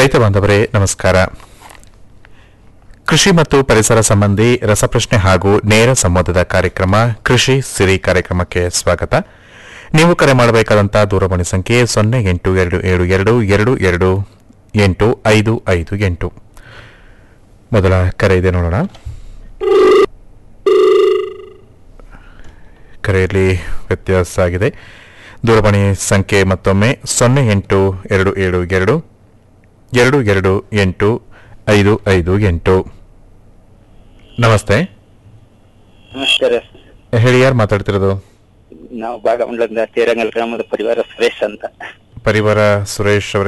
ರೈತ ಬಾಂಧವರೇ ನಮಸ್ಕಾರ ಕೃಷಿ ಮತ್ತು ಪರಿಸರ ಸಂಬಂಧಿ ರಸಪ್ರಶ್ನೆ ಹಾಗೂ ನೇರ ಸಂವಾದದ ಕಾರ್ಯಕ್ರಮ ಕೃಷಿ ಸಿರಿ ಕಾರ್ಯಕ್ರಮಕ್ಕೆ ಸ್ವಾಗತ ನೀವು ಕರೆ ಮಾಡಬೇಕಾದಂತಹ ದೂರವಾಣಿ ಸಂಖ್ಯೆ ಸೊನ್ನೆ ಎಂಟು ಎರಡು ಏಳು ಎರಡು ಎರಡು ಎರಡು ಎಂಟು ಐದು ಐದು ಎಂಟು ಮೊದಲ ಕರೆ ಇದೆ ನೋಡೋಣ ಕರೆಯಲ್ಲಿ ವ್ಯತ್ಯಾಸ ಆಗಿದೆ ದೂರವಾಣಿ ಸಂಖ್ಯೆ ಮತ್ತೊಮ್ಮೆ ಸೊನ್ನೆ ಎಂಟು ಎರಡು ಏಳು ಎರಡು ಎರಡು ಎರಡು ಎಂಟು ಐದು ಐದು ಎಂಟು ನಮಸ್ತೆ ನಮಸ್ಕಾರ ಹೇಳಿ ಯಾರು ಮಾತಾಡ್ತಿರೋದು ನಾವು ಭಾಗಮಂಡಲದಿಂದ ತೇರಂಗಲ್ ಗ್ರಾಮದ ಪರಿವಾರ ಸುರೇಶ್ ಅಂತ ಪರಿವಾರ ಸುರೇಶ್ ಅವರೇ